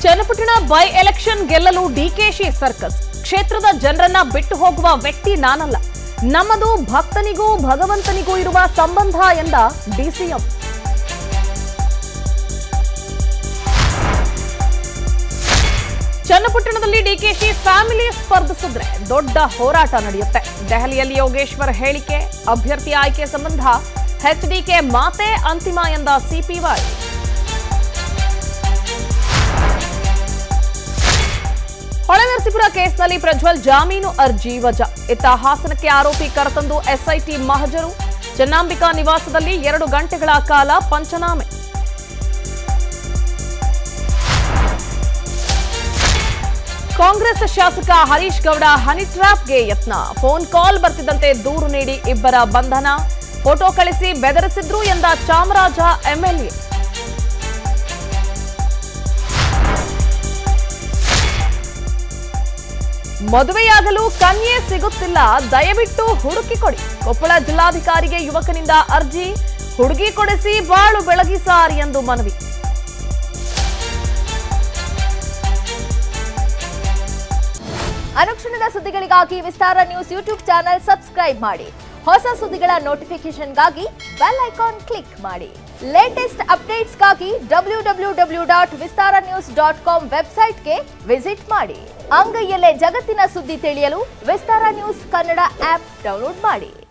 Channapatna by election ಗೆಲ್ಲಲು DKShi circus ಕ್ಷೇತ್ರದ ಜನರನ್ನ ಬಿಟ್ಟು ಹೋಗುವ ವ್ಯಕ್ತಿ ನಾನಲ್ಲ ನಮ್ಮದು ಭಕ್ತನಿಗೂ ಭಗವಂತನಿಗೂ ಇರುವ ಸಂಬಂಧ ಎಂದ ಡಿಸಿಎಂ ಚನ್ನಪಟ್ಟಣದಲ್ಲಿ ಡಿಕೆಶಿ ಫ್ಯಾಮಿಲಿ ಸ್ಪರ್ಧಿಸಿದ್ರೆ ದೊಡ್ಡ ಹೋರಾಟ ನಡೆಯುತ್ತೆ ದೆಹಲಿಯಲ್ಲಿ ಯೋಗೇಶ್ವರ್ ಹೇಳಿಕೆ ಅಭ್ಯರ್ಥಿ ಆಯ್ಕೆ ಸಂಬಂಧ ಎಚ್ಡಿಕೆ ಮಾತೇ ಅಂತಿಮ ಎಂದ ಸಿಪಿವೈ ಹೊಳೆನರಸೀಪುರ ಕೇಸ್ನಲ್ಲಿ ಪ್ರಜ್ವಲ್ ಜಾಮೀನು ಅರ್ಜಿ ವಜಾ ಇತ್ತ ಹಾಸನಕ್ಕೆ ಆರೋಪಿ ಕರೆತಂದು ಎಸ್ಐಟಿ ಮಹಜರು ಚೆನ್ನಾಂಬಿಕಾ ನಿವಾಸದಲ್ಲಿ ಎರಡು ಗಂಟೆಗಳ ಕಾಲ ಪಂಚನಾಮೆ ಕಾಂಗ್ರೆಸ್ ಶಾಸಕ ಹರೀಶ್ ಗೌಡ ಹನಿ ಟ್ರ್ಯಾಪ್ಗೆ ಯತ್ನ ಫೋನ್ ಕಾಲ್ ಬರ್ತಿದ್ದಂತೆ ದೂರು ನೀಡಿ ಇಬ್ಬರ ಬಂಧನ ಫೋಟೋ ಕಳಿಸಿ ಬೆದರಿಸಿದ್ರು ಎಂದ ಚಾಮರಾಜ ಎಂಎಲ್ಎ ಮದುವೆಯಾಗಲು ಕನ್ಯೆ ಸಿಗುತ್ತಿಲ್ಲ ದಯವಿಟ್ಟು ಹುಡುಕಿ ಕೊಡಿ ಕೊಪ್ಪಳ ಜಿಲ್ಲಾಧಿಕಾರಿಗೆ ಯುವಕನಿಂದ ಅರ್ಜಿ ಹುಡುಗಿ ಕೊಡಿಸಿ ಬಾಳು ಬೆಳಗಿಸಾರ್ ಎಂದು ಮನವಿ ಅನುಕ್ಷಣದ ಸುದ್ದಿಗಳಿಗಾಗಿ Vistara news YouTube channel subscribe ಮಾಡಿ ಹೊಸ ಸುದ್ದಿಗಳ ನೋಟಿಫಿಕೇಶನ್ಗಾಗಿ ಬೆಲ್ ಐಕಾನ್ ಕ್ಲಿಕ್ ಮಾಡಿ ಲೇಟೆಸ್ಟ್ ಅಪ್ಡೇಟ್ಸ್ಗಾಗಿ W W W dot Vistara news dot com ವೆಬ್ಸೈಟ್ಗೆ ವಿಸಿಟ್ ಮಾಡಿ ಅಂಗೈಯಲ್ಲೇ ಜಗತ್ತಿನ ಸುದ್ದಿ ತಿಳಿಯಲು Vistara news Kannada app download ಮಾಡಿ